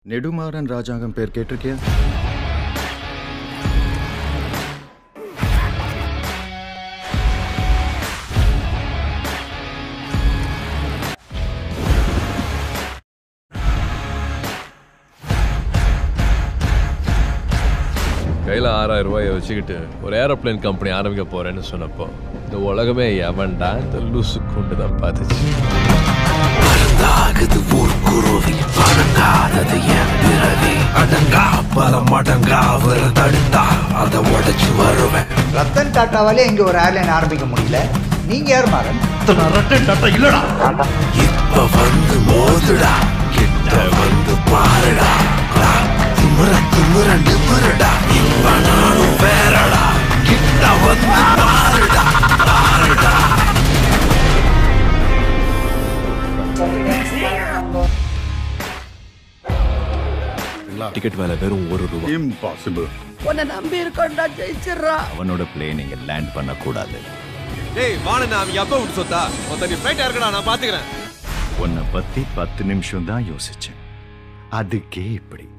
நெடுமாறன் ராஜாங்கம் பேர் கேட்டிருக்கியா கையில் ஆறாயிரம் ரூபாயை வச்சுக்கிட்டு ஒரு ஏரோப்ளேன் கம்பெனி ஆரம்பிக்க போறேன்னு சொன்னப்போ இந்த உலகமே எவன்டா இந்த லூசு கொண்டு தான் பார்த்துச்சு ஆகுது ஊர்க்குருவி அடங்காதது என் பிறவி அடங்கா பல மடங்கா அவர தடுத்தா அதை உடைச்சு வருவேன் ரத்தன் டாட்டாவாலே இங்க ஒரு ஏர்லைன் ஆரம்பிக்க முடியல நீங்க யார் மாறன் இப்ப வந்து மோதுடா கிட்ட வந்து பாருடா டா, திமிர திமிர நிமிருடா இப்ப நானும் வேறடா கிட்ட வந்து பாருடா பாருடா டிக்கெட் மேல வெறும் ஒரு ரூபா இம்பாசிபிள் உன்னை நம்பி இருக்கோம்டா ஜெயிச்சிடுறா அவனோட பிளேன் இங்க லேண்ட் பண்ண கூடாது டேய் வாணண்ணா அவங்க அப்பா விட்டு சொத்தா மொத்த நீ ஃபிளைட் இருக்கடா நான் பாத்துக்கிறேன் உன்னை பத்தி பத்து நிமிஷம் தான் யோசிச்சேன் அதுக்கே இப்படி